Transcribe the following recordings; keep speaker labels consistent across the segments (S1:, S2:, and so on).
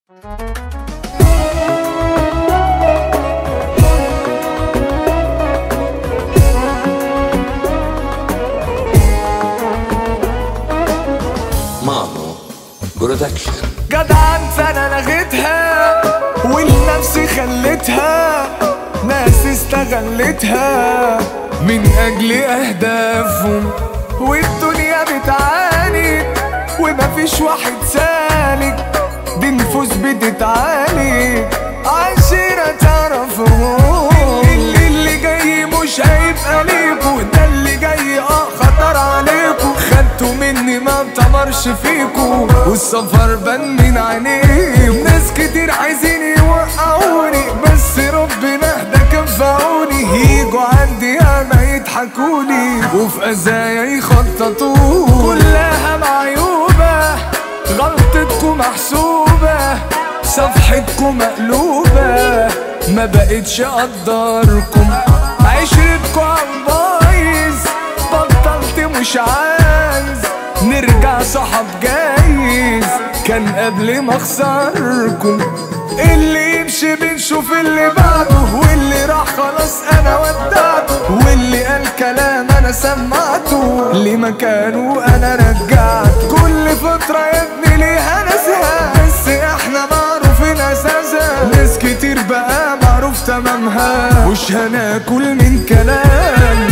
S1: مانو برودكشن
S2: جدعان فانا لغيتها والنفس خلتها ناس استغلتها من اجل اهدافهم والدنيا بتعاني ومفيش واحد سالك دي نفوس بتتعالج عشرة تعرفهم اللي, اللي جاي مش هيبقى ليكوا ده اللي جاي اه خطر عليكوا خدتوا مني ما بتمرش فيكوا والسفر بان من عينيكوا ناس كتير عايزين يوقعوني بس ربنا اهدى كفعوني يجوا عندي انا يضحكولي وفي اذايا يخططوا كلها معيوبة غلطتكم محسوبة صفحتكم مقلوبة ما بقتش اقدركم عشرتكم عم بايظ بطلت مش عايز نرجع صحاب جايز كان قبل ما اخسركم اللي يمشي بنشوف اللي بعده واللي راح خلاص انا ودعته واللي قال كلام انا سمعته لمكانه انا رجعت كل فترة يا ابني ليها ناسها بس احنا معروفين اساسا ناس كتير بقى معروف تمامها مش هناكل من كلام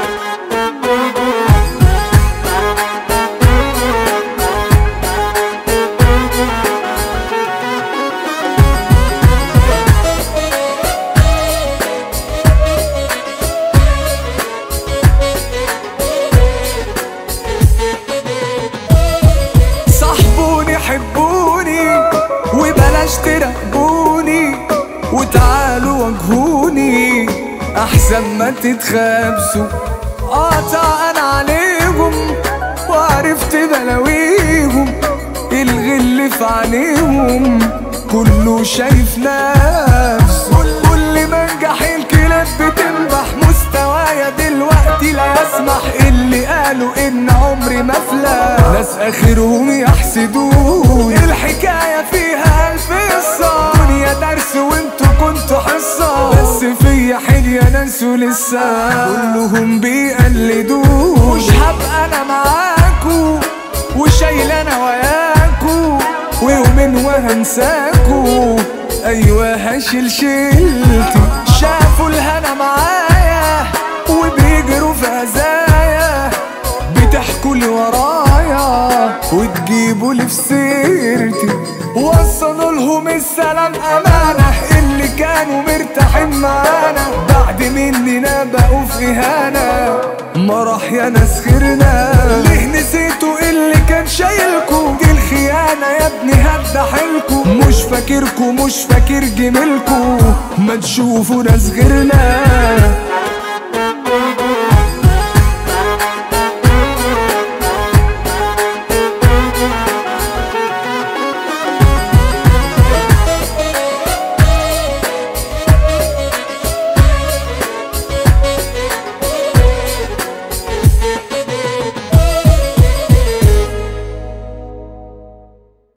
S2: صاحبوني حبوني وبلاش تراقبوني وتعالوا واجهوني احسن ما تتخابسوا قاطع انا عليهم وعرفت بلاويهم الغل في عينيهم كله شايف نفسه كل ما انجح الكلاب بتنبح مستوايا دلوقتي لا يسمح اللي قالوا ان عمري مفلى ناس اخرهم يحسدوني الحكاية فيها الف قصة دنيا درس وانتوا كنتوا حصة بس فيا حلية ناسوا لسه كلهم بيقلدوني مش هبقى انا معاكو وشايل انا وياكو ويومين وهنساكو ايوه هشيل شيلتي شافوا الهنا معايا وبيجروا في هزايا بتحكوا لي ورايا وتجيبوا لي في سيرتي وصلوا لهم السلام امانه اللي كانوا مرتاحين معانا بعد مننا بقوا في اهانه ما راح يا ناس خيرنا ليه نسيتوا اللي كان شايلكوا دي الخيانه يا ابني هدى حيلكوا مش فاكركوا مش فاكر جميلكوا ما تشوفوا ناس غيرنا